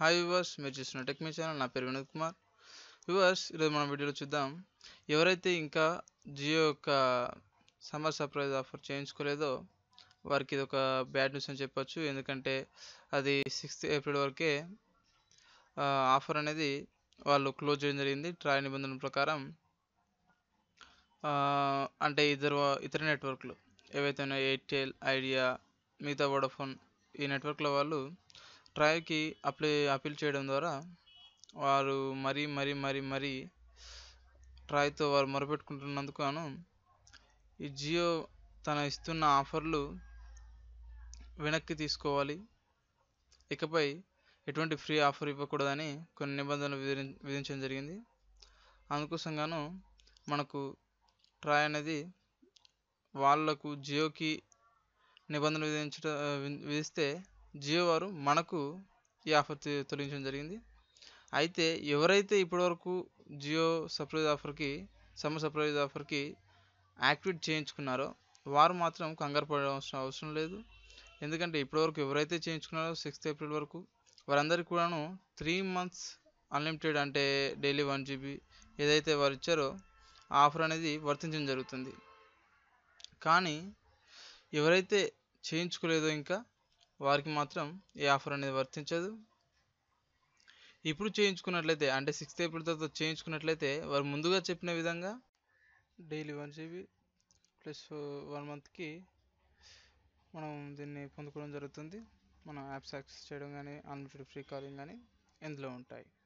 hi viewers మీరు చూస్తున్న tech మీ channel నా పేరు వినోద్ కుమార్ వివర్స్ ఈరోజు మన వీడియోలో చూద్దాం ఎవరైతే ఇంకా జియో యొక్క సమ్మర్ సర్ప్రైజ్ ఆఫర్ చేయించుకోలేదో వారికి ఇది ఒక బ్యాడ్ న్యూస్ అని చెప్పొచ్చు ఎందుకంటే అది సిక్స్త్ ఏప్రిల్ వరకే ఆఫర్ అనేది వాళ్ళు క్లోజ్ చేయడం జరిగింది ట్రాయ్ నిబంధనల ప్రకారం ఆ, అంటే ఇద్దరు ఇతర నెట్వర్క్లు ఏవైతే ఉన్నాయో ఎయిర్టెల్ ఐడియా మిగతా వోడాఫోన్ ఈ నెట్వర్క్ల వాళ్ళు ట్రాయ్కి అప్లై అపీల్ చేయడం ద్వారా వారు మరీ మరీ మరీ మరీ ట్రాయ్తో వారు మొరపెట్టుకుంటున్నందుకు గాను ఈ జియో తన ఇస్తున్న ఆఫర్లు వెనక్కి తీసుకోవాలి ఇకపై ఎటువంటి ఫ్రీ ఆఫర్ ఇవ్వకూడదని కొన్ని నిబంధనలు విధిం విధించడం జరిగింది అందుకోసం గాను మనకు ట్రాయ్ అనేది వాళ్లకు జియోకి నిబంధనలు విధించట వి- విధిస్తే జియో వారు మనకు ఈ ఆఫర్ తొ- తొలగించడం జరిగింది అయితే ఎవరైతే ఇప్పటివరకు జియో సర్ప్రైజ్ ఆఫర్కి సమ్మర్ సర్ప్రైజ్ ఆఫర్కి యాక్టివేట్ చేయించుకున్నారో వారు మాత్రం కంగారు పడాల్సిన అవసరం లేదు ఎందుకంటే ఇప్పటివరకు ఎవరైతే చేయించుకున్నారో సిక్స్త్ ఏప్రిల్ వరకు వారందరికీ కూడాను త్రీ మంత్స్ అన్లిమిటెడ్ అంటే డైలీ వన్ జీబీ ఏదైతే వారు ఇచ్చారో ఆ ఆఫర్ అనేది వర్తించడం జరుగుతుంది కానీ ఎవరైతే చేయించుకోలేదో ఇంకా వారికి మాత్రం ఈ ఆఫర్ అనేది వర్తించదు ఇప్పుడు చేయించుకున్నట్లయితే అంటే సిక్స్త్ ఏప్రిల్ తర్వాత చేయించుకున్నట్లయితే వారు ముందుగా చెప్పిన విధంగా daily one GB plus one మంత్కి మనం దీన్ని పొందుకోవడం జరుగుతుంది మన యాప్స్ యాక్సెస్ చేయడం కానీ అన్లిమిటెడ్ ఫ్రీ కాలింగ్ కానీ ఇందులో ఉంటాయి